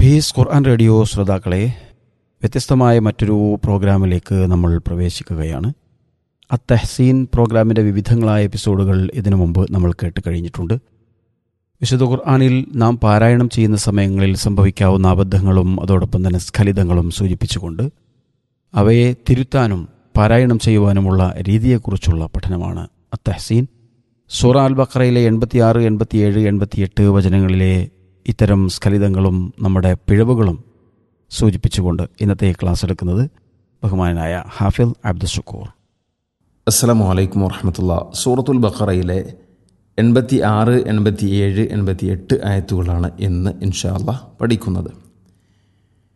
ഭീസ് ഖുർആൻ radio ശ്രോതാക്കളെ വ്യത്യസ്തമായ മറ്റൊരു പ്രോഗ്രാമിലേക്ക് നമ്മൾ പ്രവേശിക്കുകയാണ് അത്തഹ്സീൻ പ്രോഗ്രാമിൻ്റെ വിവിധങ്ങളായ എപ്പിസോഡുകൾ ഇതിനു മുമ്പ് നമ്മൾ കേട്ട് കഴിഞ്ഞിട്ടുണ്ട് വിശുദ്ധ ഖുർആാനിൽ നാം പാരായണം ചെയ്യുന്ന സമയങ്ങളിൽ സംഭവിക്കാവുന്ന അബദ്ധങ്ങളും അതോടൊപ്പം തന്നെ സ്ഖലിതങ്ങളും സൂചിപ്പിച്ചുകൊണ്ട് അവയെ തിരുത്താനും പാരായണം ചെയ്യുവാനുമുള്ള രീതിയെക്കുറിച്ചുള്ള പഠനമാണ് അത്തഹ്സീൻ സൂറ അൽ ബക്രയിലെ എൺപത്തിയാറ് എൺപത്തിയേഴ് എൺപത്തിയെട്ട് വചനങ്ങളിലെ ഇത്തരം സ്ഖലിതങ്ങളും നമ്മുടെ പിഴവുകളും സൂചിപ്പിച്ചുകൊണ്ട് ഇന്നത്തെ ക്ലാസ് എടുക്കുന്നത് ബഹുമാനായ ഹാഫിൽ അബ്ദുഷക്കൂർ അസ്സലാമു അലൈക്കും വറഹമത്തുള്ള സൂറത്തുൽ ബഖറയിലെ എൺപത്തി ആറ് എൺപത്തി ഏഴ് എൺപത്തി എട്ട് ആയത്തുകളാണ് ഇന്ന് ഇൻഷാ അല്ലാ പഠിക്കുന്നത്